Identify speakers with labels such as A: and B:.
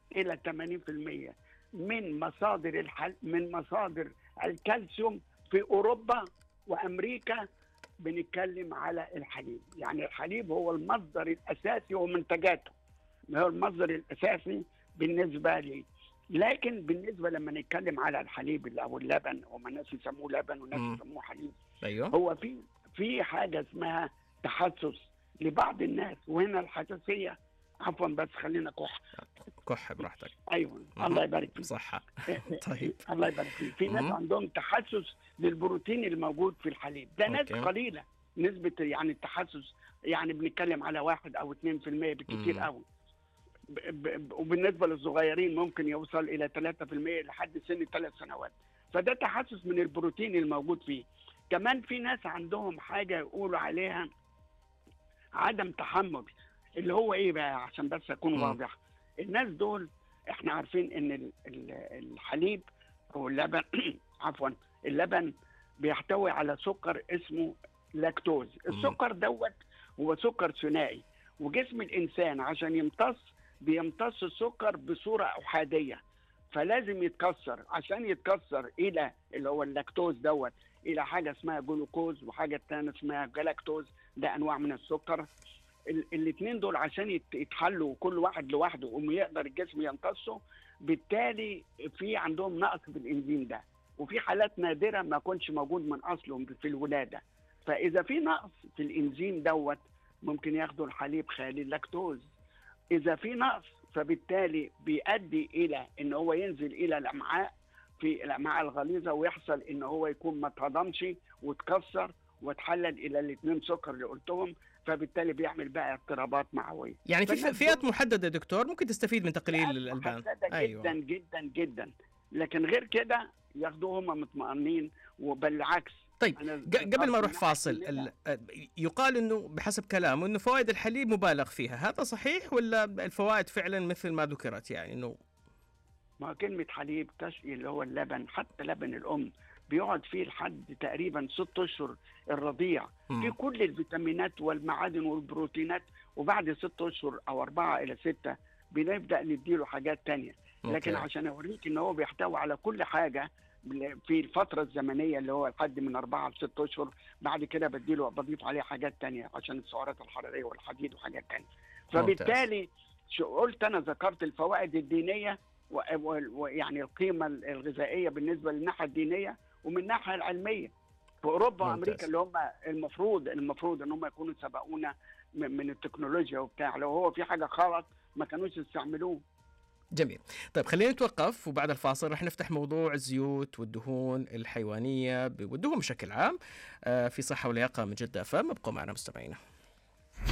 A: الى 80% من مصادر الحل من مصادر الكالسيوم في اوروبا وامريكا بنتكلم على الحليب يعني الحليب هو المصدر الاساسي ومنتجاته هو المصدر الاساسي بالنسبه لي لكن بالنسبه لما نتكلم على الحليب او اللبن هم الناس يسموه لبن وناس
B: مم.
A: يسموه حليب
B: ايوه
A: هو في في حاجه اسمها تحسس لبعض الناس وهنا الحساسيه عفوا بس خلينا كح
B: كح براحتك
A: ايوه
B: مم.
A: الله يبارك فيك
B: صحة طيب
A: الله يبارك فيك في ناس
B: مم.
A: عندهم تحسس للبروتين الموجود في الحليب ده ناس
B: أوكي.
A: قليله نسبه يعني التحسس يعني بنتكلم على واحد او 2% بالكثير
B: مم.
A: قوي ب- ب- وبالنسبه للصغيرين ممكن يوصل الى 3% لحد سن ثلاث سنوات فده تحسس من البروتين الموجود فيه كمان في ناس عندهم حاجه يقولوا عليها عدم تحمل اللي هو ايه بقى عشان بس اكون
B: مم.
A: واضح الناس دول احنا عارفين ان ال- ال- الحليب او اللبن عفوا اللبن بيحتوي على سكر اسمه لاكتوز السكر دوت هو سكر ثنائي وجسم الانسان عشان يمتص بيمتص السكر بصوره احاديه فلازم يتكسر عشان يتكسر الى اللي هو اللاكتوز دوت الى حاجه اسمها جلوكوز وحاجه تانية اسمها جلاكتوز ده انواع من السكر الاثنين دول عشان يت- يتحلوا كل واحد لوحده ويقدر الجسم يمتصه بالتالي في عندهم نقص في الانزيم ده وفي حالات نادره ما كنش موجود من اصله في الولاده فاذا في نقص في الانزيم دوت ممكن ياخدوا الحليب خالي اللاكتوز اذا في نقص فبالتالي بيؤدي الى ان هو ينزل الى الامعاء في الامعاء الغليظه ويحصل ان هو يكون ما اتهضمش واتكسر واتحلل الى الاثنين سكر اللي قلتهم فبالتالي بيعمل بقى اضطرابات معويه
B: يعني في
A: فالناس
B: فئات
A: دول-
B: محددة يا دكتور ممكن تستفيد من تقليل
A: فئات
B: الألبان
A: محددة
B: أيوة.
A: جدا جدا جدا لكن غير كده ياخدوهم مطمئنين وبالعكس
B: طيب
A: أنا
B: ق- قبل ما اروح
A: ذكرت
B: فاصل
A: إن
B: ال- يقال انه بحسب كلامه انه فوائد الحليب مبالغ فيها هذا صحيح ولا الفوائد فعلا مثل ما ذكرت يعني انه
A: ما كلمة حليب تشقي اللي هو اللبن حتى لبن الأم بيقعد فيه لحد تقريبا ست أشهر الرضيع
B: مم.
A: في كل الفيتامينات والمعادن والبروتينات وبعد ست أشهر أو أربعة إلى ستة بنبدأ نديله حاجات تانية لكن
B: أوكي.
A: عشان أوريك إن هو بيحتوي على كل حاجة في الفترة الزمنية اللي هو لحد من أربعة لست أشهر بعد كده بديله بضيف عليه حاجات تانية عشان السعرات الحرارية والحديد وحاجات تانية فبالتالي شو قلت أنا ذكرت الفوائد الدينية و- و- ويعني القيمة الغذائية بالنسبة للناحية الدينية ومن الناحية العلمية في أوروبا
B: ممتاز.
A: وأمريكا اللي هم المفروض المفروض إن هم يكونوا سبقونا من من التكنولوجيا وبتاع لو هو في حاجة غلط ما كانوش يستعملوه
B: جميل طيب خلينا نتوقف وبعد الفاصل رح نفتح موضوع الزيوت والدهون الحيوانية ب- والدهون بشكل عام آه، في صحة ولياقة من جدة فما ابقوا معنا مستمعينا